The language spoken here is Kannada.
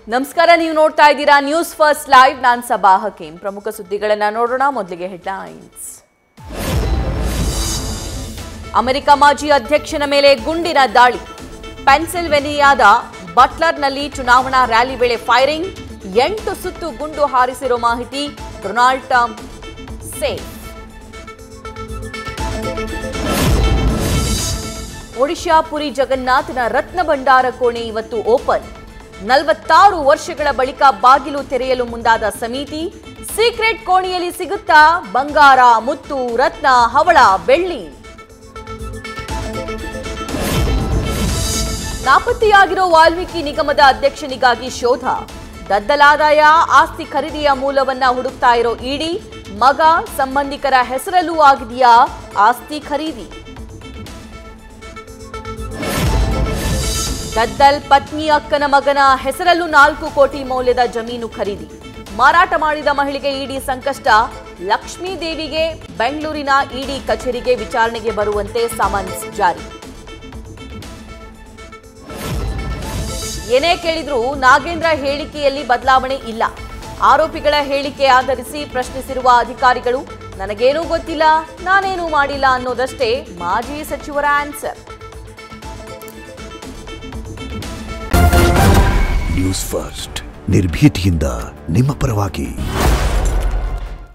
ನಮಸ್ಕಾರ ನೀವು ನೋಡ್ತಾ ಇದ್ದೀರಾ ನ್ಯೂಸ್ ಫಸ್ಟ್ ಲೈವ್ ನಾನ್ ಸಬಾ ಹಕೀಂ ಪ್ರಮುಖ ಸುದ್ದಿಗಳನ್ನ ನೋಡೋಣ ಮೊದಲಿಗೆ ಹೆಡ್ಲೈನ್ಸ್ ಅಮೆರಿಕ ಮಾಜಿ ಅಧ್ಯಕ್ಷನ ಮೇಲೆ ಗುಂಡಿನ ದಾಳಿ ಪೆನ್ಸಿಲ್ವೆನಿಯಾದ ಬಟ್ಲರ್ನಲ್ಲಿ ಚುನಾವಣಾ ರ್ಯಾಲಿ ವೇಳೆ ಫೈರಿಂಗ್ ಎಂಟು ಸುತ್ತು ಗುಂಡು ಹಾರಿಸಿರೋ ಮಾಹಿತಿ Donald Trump safe Odisha Puri ಜಗನ್ನಾಥನ ರತ್ನ ಭಂಡಾರ ಕೋಣೆ ಇವತ್ತು ಓಪನ್ ನಲವತ್ತಾರು ವರ್ಷಗಳ ಬಳಿಕ ಬಾಗಿಲು ತೆರೆಯಲು ಮುಂದಾದ ಸಮಿತಿ ಸೀಕ್ರೆಟ್ ಕೋಣೆಯಲ್ಲಿ ಸಿಗುತ್ತಾ ಬಂಗಾರ ಮುತ್ತು ರತ್ನ ಹವಳ ಬೆಳ್ಳಿ ನಾಪತ್ತೆಯಾಗಿರೋ ವಾಲ್ಮೀಕಿ ನಿಗಮದ ಅಧ್ಯಕ್ಷನಿಗಾಗಿ ಶೋಧ ದದ್ದಲಾದಾಯ ಆಸ್ತಿ ಖರೀದಿಯ ಮೂಲವನ್ನ ಹುಡುಕ್ತಾ ಇರೋ ಇಡಿ ಮಗ ಸಂಬಂಧಿಕರ ಹೆಸರಲ್ಲೂ ಆಗಿದೆಯಾ ಆಸ್ತಿ ಖರೀದಿ ದದ್ದಲ್ ಪತ್ನಿ ಅಕ್ಕನ ಮಗನ ಹೆಸರಲ್ಲೂ ನಾಲ್ಕು ಕೋಟಿ ಮೌಲ್ಯದ ಜಮೀನು ಖರೀದಿ ಮಾರಾಟ ಮಾಡಿದ ಮಹಿಳೆಗೆ ಇಡಿ ಸಂಕಷ್ಟ ಲಕ್ಷ್ಮೀ ದೇವಿಗೆ ಬೆಂಗಳೂರಿನ ಇಡಿ ಕಚೇರಿಗೆ ವಿಚಾರಣೆಗೆ ಬರುವಂತೆ ಸಮನ್ಸ್ ಜಾರಿ ಏನೇ ಕೇಳಿದ್ರೂ ನಾಗೇಂದ್ರ ಹೇಳಿಕೆಯಲ್ಲಿ ಬದಲಾವಣೆ ಇಲ್ಲ ಆರೋಪಿಗಳ ಹೇಳಿಕೆ ಆಧರಿಸಿ ಪ್ರಶ್ನಿಸಿರುವ ಅಧಿಕಾರಿಗಳು ನನಗೇನೂ ಗೊತ್ತಿಲ್ಲ ನಾನೇನೂ ಮಾಡಿಲ್ಲ ಅನ್ನೋದಷ್ಟೇ ಮಾಜಿ ಸಚಿವರ ಆನ್ಸರ್ ನ್ಯೂಸ್ ಫಸ್ಟ್ ನಿರ್ಭೀತಿಯಿಂದ ನಿಮ್ಮ ಪರವಾಗಿ